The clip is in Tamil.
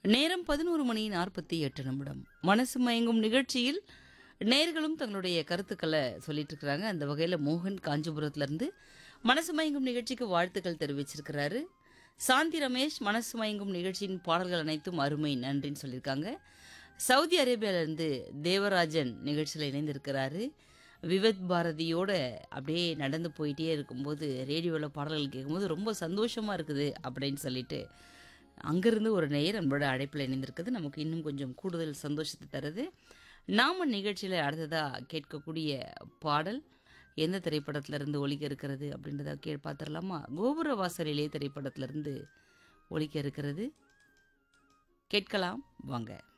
நேரம் பதினோரு மணி நாற்பத்தி எட்டு நிமிடம் மனசு மயங்கும் நிகழ்ச்சியில் நேர்களும் தங்களுடைய கருத்துக்களை சொல்லிட்டு இருக்கிறாங்க அந்த வகையில் மோகன் காஞ்சிபுரத்துலேருந்து மனசு மயங்கும் நிகழ்ச்சிக்கு வாழ்த்துக்கள் தெரிவிச்சிருக்கிறாரு சாந்தி ரமேஷ் மனசு மயங்கும் நிகழ்ச்சியின் பாடல்கள் அனைத்தும் அருமை நன்றின்னு சொல்லியிருக்காங்க சவுதி அரேபியாவிலேருந்து தேவராஜன் நிகழ்ச்சியில் இணைந்திருக்கிறாரு விவத் பாரதியோட அப்படியே நடந்து போயிட்டே இருக்கும்போது ரேடியோவில் பாடல்கள் கேட்கும்போது ரொம்ப சந்தோஷமாக இருக்குது அப்படின்னு சொல்லிட்டு அங்கிருந்து ஒரு நேயர் நம்மளோட அழைப்பில் இணைந்திருக்குது நமக்கு இன்னும் கொஞ்சம் கூடுதல் சந்தோஷத்தை தருது நாம நிகழ்ச்சியில் அடுத்ததாக கேட்கக்கூடிய பாடல் எந்த திரைப்படத்திலிருந்து ஒலிக்க இருக்கிறது அப்படின்றத கே பார்த்துடலாமா கோபுர வாசலிலே திரைப்படத்திலிருந்து ஒலிக்க இருக்கிறது கேட்கலாம் வாங்க